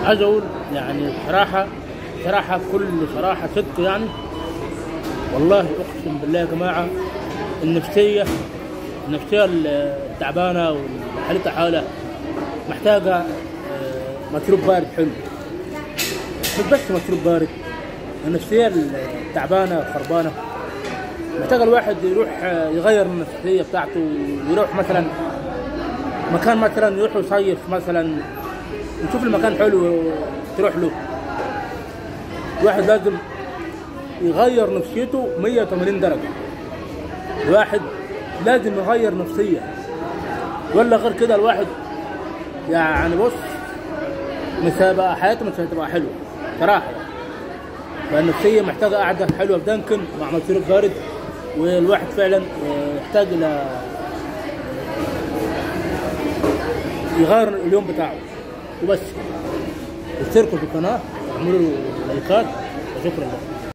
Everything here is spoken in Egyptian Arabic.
عايز اقول يعني بصراحه بصراحه بكل صراحه صدق يعني والله اقسم بالله يا جماعه النفسيه النفسيه التعبانه وحالتها حاله محتاجه آه، مشروب بارد حلو مش بس مشروب بارد النفسيه التعبانه الخربانه محتاج الواحد يروح آه، يغير من النفسيه بتاعته ويروح مثلا مكان مثلا يروح يصيف مثلا يشوف المكان حلو تروح له الواحد لازم يغير نفسيته 180 درجة الواحد لازم يغير نفسية ولا غير كده الواحد يعني بص مش هيبقى حياته مش هتبقى حلوة صراحة فالنفسية محتاجة قعدة حلوة في دانكن مع مشروب بارد والواحد فعلا آه، يحتاج إلى يغير اليوم بتاعه وبس اشتركوا في القناة واعملوا لايكات وشكرا لكم